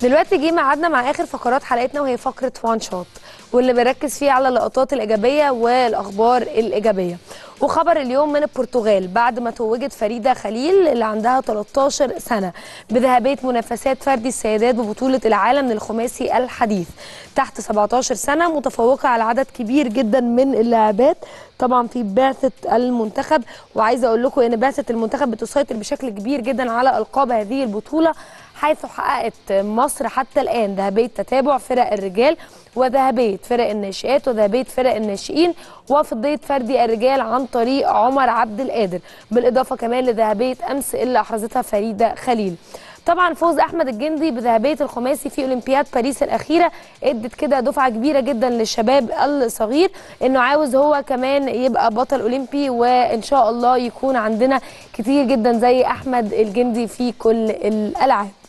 دلوقتي جه ميعادنا مع اخر فقرات حلقتنا وهي فقره وان شوت واللي بنركز فيه على اللقطات الايجابيه والاخبار الايجابيه وخبر اليوم من البرتغال بعد ما توجت فريده خليل اللي عندها 13 سنه بذهبيه منافسات فردي السيدات ببطوله العالم للخماسي الحديث تحت 17 سنه متفوقه على عدد كبير جدا من اللاعبات طبعا في بعثه المنتخب وعايزه اقول لكم ان بعثه المنتخب بتسيطر بشكل كبير جدا على القاب هذه البطوله حيث حققت مصر حتى الان ذهبيه تتابع فرق الرجال وذهبيه فرق الناشئات وذهبيه فرق الناشئين وفضيه فردي الرجال عن طريق عمر عبد القادر بالاضافه كمان لذهبيه امس اللي احرزتها فريده خليل طبعا فوز احمد الجندي بذهبيه الخماسي في اولمبياد باريس الاخيره ادت كده دفعه كبيره جدا للشباب الصغير انه عاوز هو كمان يبقى بطل اولمبي وان شاء الله يكون عندنا كتير جدا زي احمد الجندي في كل الالعاب